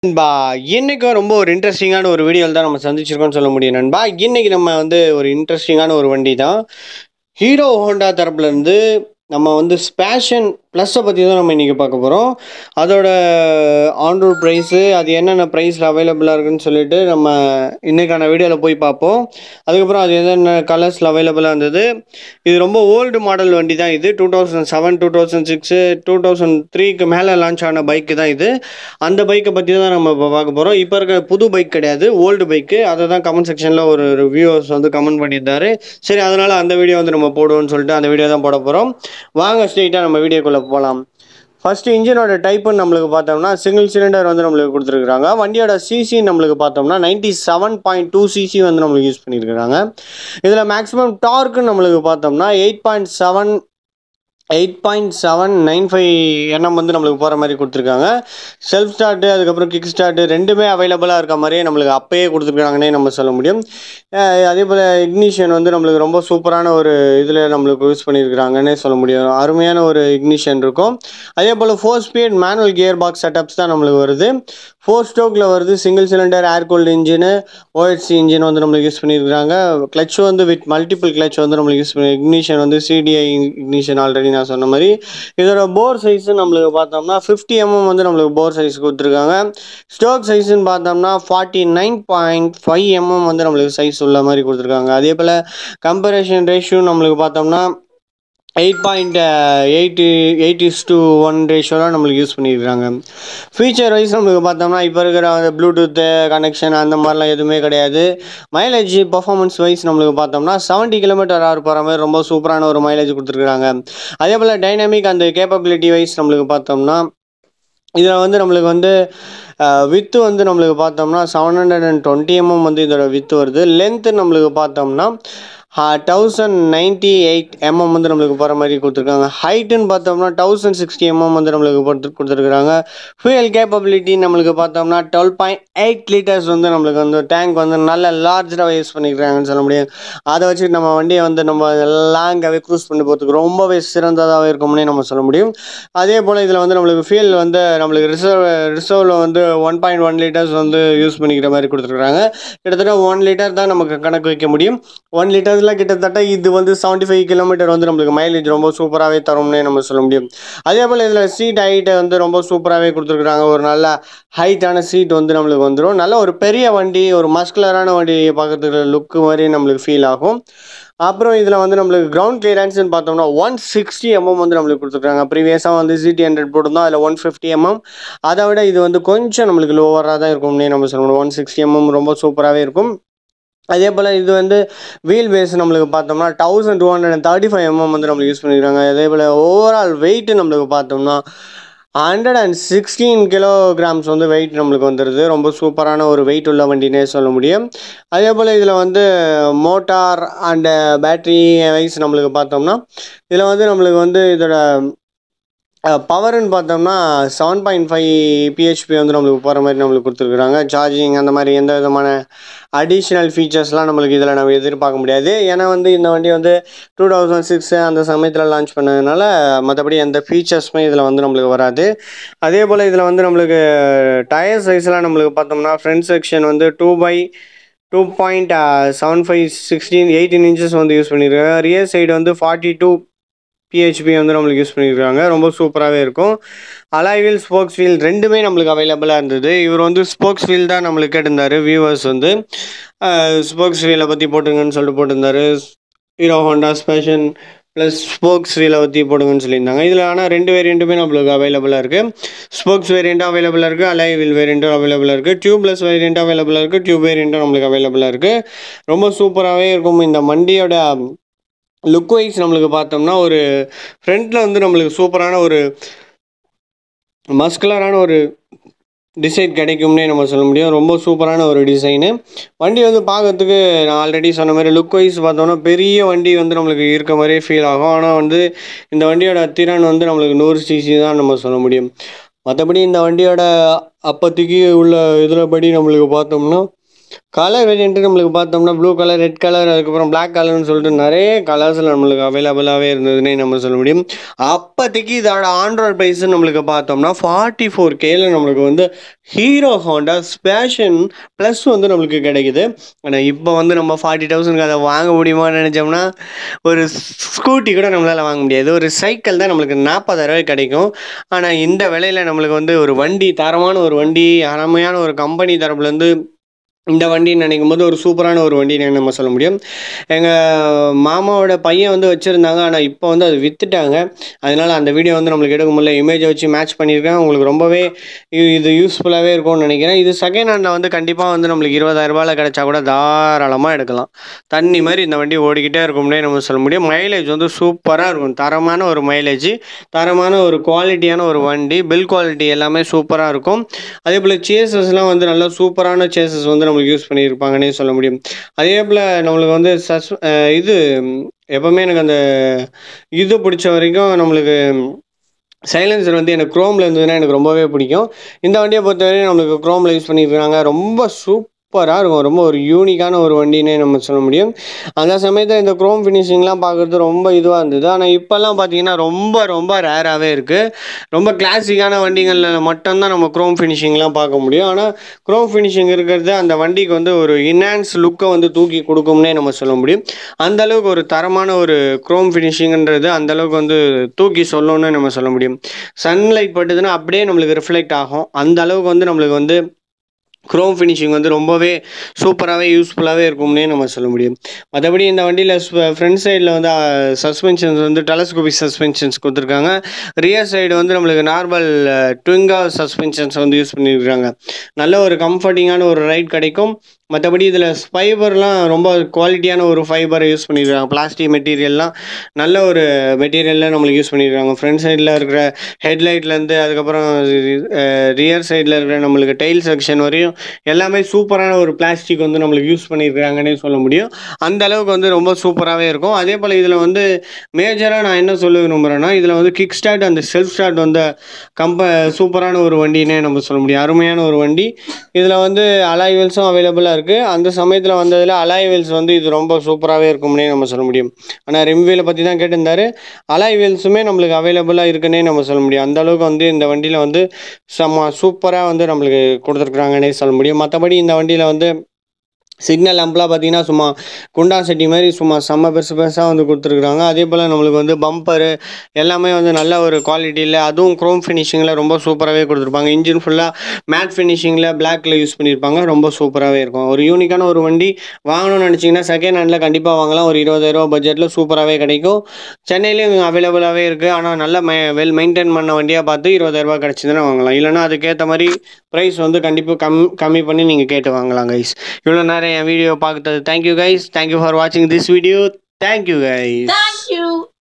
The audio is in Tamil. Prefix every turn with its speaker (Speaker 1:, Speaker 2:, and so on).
Speaker 1: நண்பா இன்னைக்கு ரொம்ப ஒரு இன்ட்ரெஸ்டிங்கான ஒரு வீடியோவில் தான் நம்ம சந்திச்சிருக்கோம்னு சொல்ல முடியும் நண்பா இன்னைக்கு நம்ம வந்து ஒரு இன்ட்ரெஸ்டிங்கான ஒரு வண்டி தான் ஹீரோ ஹோண்டா தரப்புலேருந்து நம்ம வந்து ஸ்பேஷன் ப்ளஸ்ஸை பற்றி தான் நம்ம இன்றைக்கி பார்க்க போகிறோம் அதோட ஆன்ரோட் ப்ரைஸு அது என்னென்ன ப்ரைஸில் அவைலபிளாக இருக்குன்னு சொல்லிட்டு நம்ம இன்றைக்கான வீடியோவில் போய் பார்ப்போம் அதுக்கப்புறம் அது என்னென்ன கலர்ஸில் அவைலபிளாக இருந்தது இது ரொம்ப ஓல்டு மாடல் வண்டி தான் இது two thousand seven two thousand six two thousand த்ரீக்கு மேலே லான்ச் ஆன பைக்கு தான் இது அந்த பைக்கை பற்றி தான் நம்ம இப்போ பார்க்க போகிறோம் இப்போ இருக்க புது பைக் கிடையாது ஓல்டு பைக்கு அதை தான் கமெண்ட் செக்ஷனில் ஒரு வியூவர்ஸ் வந்து கமெண்ட் பண்ணியிருந்தாரு சரி அதனால் அந்த வீடியோ வந்து நம்ம போடுவோம்னு சொல்லிட்டு அந்த வீடியோ தான் போட போகிறோம் வாங்க ஸ்ட்ரெயிட்டாக நம்ம வீடியோக்குள்ளே போகலாம் ஃபஸ்ட்டு இன்ஜினோட டைப்புன்னு நம்மளுக்கு பார்த்தோம்னா சிங்கிள் சிலிண்டர் வந்து நம்மளுக்கு கொடுத்துருக்குறாங்க வண்டியோட சிசி நம்மளுக்கு பார்த்தோம்னா ninety seven point two CC வந்து நம்மளுக்கு யூஸ் பண்ணியிருக்கிறாங்க இதில் மேக்ஸிமம் டார்க்குன்னு நம்மளுக்கு பார்த்தோம்னா eight point seven eight point seven nine five எண்ணம் வந்து நம்மளுக்கு போகிற மாதிரி கொடுத்துருக்காங்க செல்ஃப் ஸ்டார்ட்டு அதுக்கப்புறம் கிக் ஸ்டார்ட்டு ரெண்டுமே அவைலபிளாக இருக்க மாதிரியே நம்மளுக்கு அப்பயே கொடுத்துருக்காங்கன்னே நம்ம சொல்ல முடியும் அஹ் அதே போல் இக்னிஷன் வந்து நம்மளுக்கு ரொம்ப சூப்பரான ஒரு இதில் நம்மளுக்கு யூஸ் பண்ணியிருக்கிறாங்கன்னே சொல்ல முடியும் அருமையான ஒரு இக்னிஷன் இருக்கும் அதே போல் four speed manual gear box setups தான் நம்மளுக்கு வருது ஃபோர் ஸ்டோக்கில் வருது single cylinder air cooled engine OSC engine வந்து நம்மளுக்கு யூஸ் பண்ணியிருக்கிறாங்க கிளச் வந்து வித் மல்டிபிள் கிளச் வந்து நம்மளுக்கு யூஸ் பண்ணி இக்னிஷன் வந்து சிடிஐ இக்னிஷன் ஆல்ரெடி நான் சொன்ன மாதிரி இதோட போர் சைஸு நம்மளுக்கு பார்த்தோம்னா ஃபிஃப்டி எம்எம் வந்து நம்மளுக்கு போர் சைஸ் கொடுத்துருக்காங்க ஸ்டோக் சைஸ்ன்னு பார்த்தோம்னா forty nine point five mm வந்து நம்மளுக்கு சைஸ் உள்ள மாதிரி கொடுத்துருக்காங்க அதே போல் கம்பரேஷன் ரேஷியோ நம்மளுக்கு பார்த்தோம்னா eight point eighty eighties to one ரேஷியோலாம் நம்மளுக்கு யூஸ் பண்ணியிருக்காங்க ஃபீச்சர் வைஸ் நம்மளுக்கு பார்த்தோம்னா இப்போ இருக்கிற அந்த ப்ளூடூத்து கனெக்ஷன் அந்த மாதிரிலாம் எதுவுமே கிடையாது மைலேஜ் பர்ஃபார்மன்ஸ் வைஸ் நம்மளுக்கு பார்த்தோம்னா செவன்ட்டி கிலோமீட்டர் ஹவர் போகிற மாதிரி ரொம்ப சூப்பரான ஒரு மைலேஜ் கொடுத்துருக்குறாங்க அதே போல் டைனாமிக் அந்த கேப்பபிலிட்டி வைஸ் நம்மளுக்கு பார்த்தோம்னா இதில் வந்து நம்மளுக்கு வந்து வித்து வந்து நம்மளுக்கு பார்த்தோம்னா seven hundred and twenty mm வந்து இதோட வித்து வருது லென்த்து நம்மளுக்கு பார்த்தோம்னா தௌசண்ட் நைன்ட்டி எயிட் எம்எம் வந்து நம்மளுக்கு போகிற மாதிரி கொடுத்துருக்காங்க ஹைட்டுன்னு பார்த்தோம்னா தௌசண்ட் சிக்ஸ்டி எம்எம் வந்து நம்மளுக்கு கொடுத்து கொடுத்துருக்குறாங்க ஃபியூயல் கேப்பபிலிட்டி நம்மளுக்கு பார்த்தோம்னா டுவெல் பாயிண்ட் எயிட் லிட்டர்ஸ் வந்து நம்மளுக்கு வந்து டேங்க் வந்து நல்ல லார்ஜாக யூஸ் பண்ணிக்கிறாங்கன்னு சொல்ல முடியும் அதை வச்சு நம்ம வண்டியை வந்து நம்ம லாங்காகவே க்ரூஸ் பண்ணி போகிறதுக்கு ரொம்பவே சிறந்ததாகவே இருக்கும்னே நம்ம சொல்ல முடியும் அதே போல் இதில் வந்து நம்மளுக்கு ஃபியூல் வந்து நம்மளுக்கு ரிசர்வ் ரிசர்வில் வந்து ஒன் பாயிண்ட் ஒன் லிட்டர்ஸ் வந்து யூஸ் பண்ணிக்கிற மாதிரி கொடுத்துருக்குறாங்க கிட்டத்தட்ட ஒன் லிட்டர் தான் நமக்கு கணக்கு வைக்க முடியும் ஒன் லிட்டர்ஸில் கிட்டத்தட்ட இது வந்து செவன்ட்டி ஃபைவ் கிலோமீட்டர் வந்து நம்மளுக்கு மைலேஜ் ரொம்ப சூப்பராகவே தரும்னே நம்ம சொல்ல முடியும் அதே போல் இதில் சீட் ஹைட்டை வந்து ரொம்ப சூப்பராகவே கொடுத்துருக்குறாங்க ஒரு நல்ல ஹைட்டான சீட் வந்து நம்மளுக்கு வந்துடும் நல்ல ஒரு பெரிய வண்டி ஒரு மஸ்குலரான வண்டி பார்க்கறதுக்கு லுக்கு மாதிரி நம்மளுக்கு ஃபீல் ஆகும் அப்புறம் இதில் வந்து நம்மளுக்கு கிரவுண்ட் கிளியரன்ஸ்னு பார்த்தோம்னா ஒன் சிக்ஸ்டி எம்எம் வந்து நம்மளுக்கு கொடுத்துருக்காங்க ப்ரீவியஸாக வந்து சிடி ஹண்ட்ரட் போட்டிருந்தோம் அதில் ஒன் ஃபிஃப்டி எம்எம் அதை விட இது வந்து கொஞ்சம் நம்மளுக்கு லோவராக தான் இருக்கும்னே நம்ம சொல்லணும் ஒன் சிக்ஸ்டி எம்எம் ரொம்ப சூப்பராகவே இருக்கும் அதே போல் இது வந்து வீல் பேஸ் நம்மளுக்கு பார்த்தோம்னா thousand two hundred and thirty five mm வந்து நம்மளுக்கு யூஸ் பண்ணியிருக்காங்க அதே போல் ஓவரால் வெயிட் நம்மளுக்கு பார்த்தோம்னா ஹண்ட்ரட் அண்ட் சிக்ஸ்டீன் கிலோகிராம்ஸ் வந்து வெயிட் நம்மளுக்கு வந்துடுது ரொம்ப சூப்பரான ஒரு வெயிட் உள்ள வண்டினே சொல்ல முடியும் அதே போல் இதில் வந்து மோட்டார் அண்டு பேட்ரி வைஸ் நம்மளுக்கு பார்த்தோம்னா இதில் வந்து நம்மளுக்கு வந்து இதோட பவர்னு பார்த்தோம்னா செவன் பாயிண்ட் ஃபைவ் பிஹெச்பி வந்து நம்மளுக்கு போகிற மாதிரி நம்மளுக்கு கொடுத்துருக்குறாங்க சார்ஜிங் அந்த மாதிரி எந்த விதமான அடிஷ்னல் ஃபீச்சர்ஸ்லாம் நம்மளுக்கு இதில் நம்ம எதிர்பார்க்க முடியாது ஏன்னா வந்து இந்த வண்டி வந்து டூ தௌசண்ட் சிக்ஸ் அந்த சமயத்தில் லான்ச் பண்ணதுனால மற்றபடி எந்த ஃபீச்சர்ஸுமே இதில் வந்து நம்மளுக்கு வராது அதே போல் இதில் வந்து நம்மளுக்கு டயர் சைஸ்லாம் நம்மளுக்கு பார்த்தோம்னா ஃப்ரண்ட் செக்ஷன் வந்து two by two point seven five sixteen eighteen inches வந்து யூஸ் பண்ணியிருக்காங்க ரியர் சைடு வந்து ஃபார்ட்டி டூ பிஹெச்பி வந்து நம்மளுக்கு யூஸ் பண்ணியிருக்காங்க ரொம்ப சூப்பராகவே இருக்கும் அலாய் வீல் ஸ்போக்ஸ் வீல் ரெண்டுமே நம்மளுக்கு அவைலபிளாக இருந்தது இவர் வந்து ஸ்போக்ஸ் வீல் தான் நம்மளுக்கு கேட்டிருந்தாரு வியூவர்ஸ் வந்து ஸ்போக்ஸ் வீலை பற்றி போட்டுங்கன்னு சொல்லிட்டு போட்டிருந்தாரு Hero Honda Splendor plus spokes வீலை பற்றி போடுங்கன்னு சொல்லியிருந்தாங்க இதில் ஆனால் ரெண்டு வேரியண்ட்டுமே நம்மளுக்கு அவைலபிளாக இருக்குது ஸ்போக்ஸ் வேரியண்ட்டும் அவைலபிளாக இருக்குது அலாய் வீல் வேரியண்ட்டும் அவைலபிளாக இருக்குது டியூப்லெஸ் வேரியண்ட்டும் அவைலபிளாக இருக்குது டியூப் வேரியண்ட்டும் நம்மளுக்கு அவைலபிளாக இருக்குது ரொம்ப சூப்பராகவே இருக்கும் இந்த வண்டியோட லுக் வைஸ் நம்மளுக்கு பார்த்தோம்னா ஒரு ஃப்ரண்ட்டில் வந்து நம்மளுக்கு சூப்பரான ஒரு மஸ்குலரான ஒரு டிசைன் கிடைக்கும்னே நம்ம சொல்ல முடியும் ரொம்ப சூப்பரான ஒரு டிசைனு வண்டி வந்து பார்க்கறதுக்கு நான் ஆல்ரெடி சொன்ன மாதிரி லுக் வைஸ் பார்த்தோம்னா பெரிய வண்டி வந்து நம்மளுக்கு இருக்க மாதிரியே ஃபீல் ஆகும் ஆனால் வந்து இந்த வண்டியோட திறன் வந்து நம்மளுக்கு நூறு சிசி தான் நம்ம சொல்ல முடியும். மற்றபடி இந்த வண்டியோட அப்போதைக்கு உள்ள இதில் படி நம்மளுக்கு பார்த்தோம்னா, 160 எம்எம் வந்து நம்மளுக்கு போகிற மாதிரி நம்மளுக்கு கொடுத்துருக்காங்க. 160 எம்எம் ரொம்ப சூப்பராகவே இருக்கும். அலாய் வீல் ஸ்போக்ஸ் வீல் ரெண்டுமே நம்மளுக்கு அவைலபிளாக இருக்குது. ஸ்போக்ஸ் வீலை பற்றி போட்டுங்கன்னு சொல்லிட்டு போட்டிருந்தாரு. Hero Honda Splendor plus spokes வேரியண்ட்டும் அவைலபிளாக இருக்குது. ரொம்ப சூப்பராகவே இருக்கும் இந்த வண்டியோட கலர் வேரியண்ட்டு நம்மளுக்கு பார்த்தோம்னா ப்ளூ கலர் ரெட் கலர் அதுக்கப்புறம் Black கலர்னு சொல்லிட்டு நிறைய கலர்ஸில் நம்மளுக்கு அவைலபிளாகவே இருந்ததுன்னே நம்ம சொல்ல முடியும் அப்போதைக்கு இதோட ஆண்ட்ராய்ட் ப்ரைஸ் நம்மளுக்கு பார்த்தோம்னா ஃபார்ட்டி ஃபோர் கேல நம்மளுக்கு வந்து ஹீரோ ஹோண்டா ஸ்பேஷன் ப்ளஸ் வந்து நம்மளுக்கு கிடைக்குது ஆனால் இப்போ வந்து நம்ம ஃபார்ட்டி தௌசண்ட்க்கு அதை வாங்க முடியுமான்னு நினச்சோம்னா ஒரு ஸ்கூட்டி கூட நம்மளால் வாங்க முடியாது ஒரு சைக்கிள் தான் நம்மளுக்கு நாற்பதாயிரரூவாய்க்கு கிடைக்கும் ஆனால் இந்த விலையில் நம்மளுக்கு வந்து ஒரு வண்டி தரமான ஒரு வண்டி அருமையான ஒரு கம்பெனி தரப்புலேருந்து இந்த வண்டின்னு நினைக்கும் போது ஒரு சூப்பரான ஒரு வண்டின்னு நம்ம சொல்ல முடியும் எங்கள் மாமாவோட பையன் வந்து வச்சுருந்தாங்க ஆனால் இப்போ வந்து அது விற்றுட்டாங்க அதனால் அந்த வீடியோ வந்து நம்மளுக்கு எடுக்க முடியல இமேஜை வச்சு மேட்ச் பண்ணியிருக்கேன் உங்களுக்கு ரொம்பவே இ- இது யூஸ்ஃபுல்லாகவே இருக்கும்னு நினைக்கிறேன் இது செகண்ட் ஹேண்டில் வந்து கண்டிப்பாக வந்து நம்மளுக்கு இருபதாயிரரூபாயில் கிடச்சா கூட தாராளமாக எடுக்கலாம் தண்ணி மாதிரி இந்த வண்டி ஓடிக்கிட்டே இருக்கும்னே நம்ம சொல்ல முடியும் மைலேஜ் வந்து சூப்பராக இருக்கும் தரமான ஒரு மைலேஜ் தரமான ஒரு குவாலிட்டியான ஒரு வண்டி பில் குவாலிட்டி எல்லாமே சூப்பராக இருக்கும் அதே போல் சேசஸ்லாம் வந்து நல்லா சூப்பரான சேசஸ் வந்து நம்மளுக்கு யூஸ் பண்ணியிருப்பாங்கன்னே சொல்ல முடியும் அதே போல் நம்மளுக்கு வந்து சஸ் அஹ் இது ம், எப்பவுமே எனக்கு அந்த இது பிடிச்ச வரைக்கும் நம்மளுக்கு சைலன்சர் வந்து எனக்கு க்ரோமில் இருந்ததுன்னா எனக்கு ரொம்பவே பிடிக்கும் இந்த வண்டியை பொறுத்தவரைக்கும் நம்மளுக்கு க்ரோமில் யூஸ் பண்ணியிருக்காங்க ரொம்ப சூப்பராக இருக்கும் ரொம்ப ஒரு யூனிக்கான ஒரு வண்டினே நம்ம சொல்ல முடியும் அந்த சமயத்தில் இந்த க்ரோம் ஃபினிஷிங்லாம் பார்க்குறது ரொம்ப இதுவாக இருந்தது ஆனால் இப்போல்லாம் பார்த்தீங்கன்னா ரொம்ப ரொம்ப ரேராகவே இருக்குது ரொம்ப கிளாசிக்கான வண்டிகளில் மட்டும்தான் நம்ம க்ரோம் ஃபினிஷிங்லாம் பார்க்க முடியும் ஆனால் க்ரோம் ஃபினிஷிங் இருக்கிறது அந்த வண்டிக்கு வந்து ஒரு இன்ஹான்ஸ் லுக்கை வந்து தூக்கி கொடுக்கும்னே நம்ம சொல்ல முடியும் அந்த அளவுக்கு ஒரு தரமான ஒரு க்ரோம் ஃபினிஷிங்ன்றது அந்த அளவுக்கு வந்து தூக்கி சொல்லணும்னு நம்ம சொல்ல முடியும் சன்லைட் பட்டுதுன்னா அப்படியே நம்மளுக்கு ரிஃப்ளெக்ட் ஆகும் அந்த அளவுக்கு வந்து நம்மளுக்கு வந்து க்ரோம் ஃபினிஷிங் வந்து ரொம்பவே சூப்பராகவே யூஸ்ஃபுல்லாகவே இருக்கும்னே நம்ம சொல்ல முடியும் மற்றபடி இந்த வண்டியில் ஃப்ரண்ட் சைடில் வந்து சஸ்பென்ஷன்ஸ் வந்து டெலஸ்கோபிக் சஸ்பென்ஷன்ஸ் கொடுத்துருக்காங்க ரியர் சைடு வந்து நம்மளுக்கு நார்மல் ட்விங்கா சஸ்பென்ஷன்ஸ் வந்து யூஸ் பண்ணியிருக்காங்க நல்ல ஒரு கம்ஃபர்டிங்கான ஒரு ரைட் கிடைக்கும் மற்றபடி இதில் ஃபைபர்லாம் ரொம்ப குவாலிட்டியான ஒரு ஃபைபரை யூஸ் பண்ணியிருக்காங்க பிளாஸ்டிக் மெட்டீரியல்லாம் நல்ல ஒரு மெட்டீரியலில் நம்மளுக்கு யூஸ் பண்ணியிருக்காங்க ஃப்ரண்ட் சைடில் இருக்கிற ஹெட்லைட்லேருந்து அதுக்கப்புறம் ரியர் சைடில் இருக்கிற நம்மளுக்கு டெயில் செக்ஷன் வரையும் எல்லாமே சூப்பரான ஒரு பிளாஸ்டிக் வந்து நம்மளுக்கு யூஸ் பண்ணியிருக்காங்கன்னே சொல்ல முடியும் அந்த அளவுக்கு வந்து ரொம்ப சூப்பராகவே இருக்கும் அதே போல் இதில் வந்து மேஜராக நான் என்ன சொல்ல விரும்புகிறேன்னா இதில் வந்து கிக் ஸ்டார்ட் அந்த செல்ஃப் ஸ்டார்ட் வந்த கம்ப சூப்பரான ஒரு வண்டினே நம்ம சொல்ல முடியும் அருமையான ஒரு வண்டி இதில் வந்து அலாய் வீல்ஸும் அவைலபிளாக இருக்குது அந்த சமயத்தில் வந்ததில் அலாய் வீல்ஸ் வந்து இது ரொம்ப சூப்பராகவே இருக்கும்னே நம்ம சொல்ல முடியும் ஆனால் ரிம் வீலை பற்றி தான் கேட்டிருந்தாரு அலாய் வீல்ஸுமே நம்மளுக்கு அவைலபிளாக இருக்குன்னே நம்ம சொல்ல முடியும் அந்த அளவுக்கு வந்து இந்த வண்டியில் வந்து செம்ம சூப்பராக வந்து நம்மளுக்கு கொடுத்துருக்குறாங்கன்னே சொல்ல முடியும் மற்றபடி இந்த வண்டியில் வந்து சிக்னல் லேம்ப்லாம் பார்த்தீங்கன்னா சும்மா குண்டா செட்டி மாதிரி சும்மா செம்ம பெருசு பெருசாக வந்து கொடுத்துருக்குறாங்க அதே போல் நம்மளுக்கு வந்து பம்பரு எல்லாமே வந்து நல்ல ஒரு குவாலிட்டியில் அதுவும் க்ரோம் ஃபினிஷிங்கில் ரொம்ப சூப்பராகவே கொடுத்துருப்பாங்க இன்ஜின் ஃபுல்லாக மேட் ஃபினிஷிங்கில் பிளாக்ல யூஸ் பண்ணியிருப்பாங்க ரொம்ப சூப்பராகவே இருக்கும் ஒரு யூனிக்கான ஒரு வண்டி வாங்கணும்னு நினச்சிங்கன்னா செகண்ட் ஹேண்டில் கண்டிப்பாக வாங்கலாம் ஒரு இருபதாயிரரூபா பட்ஜெட்டில் சூப்பராகவே கிடைக்கும் சென்னையிலேயும் அவைலபிளாகவே இருக்குது ஆனால் நல்ல மெ வெல் மெயின்டைன் பண்ண வண்டியாக பார்த்து இருபதாயிரரூபா கிடச்சிதுன்னா வாங்கலாம் இல்லைன்னா அதுக்கேற்ற மாதிரி ப்ரைஸ் வந்து கண்டிப்பாக கம் கம்மி பண்ணி நீங்கள் கேட்டு வாங்கலாம் கைஸ் இவ்வளோ நேரம் என் வீடியோ பார்த்தது தேங்க்யூ கைஸ் தேங்க்யூ ஃபார் வாட்சிங் this video thank you guys
Speaker 2: Thank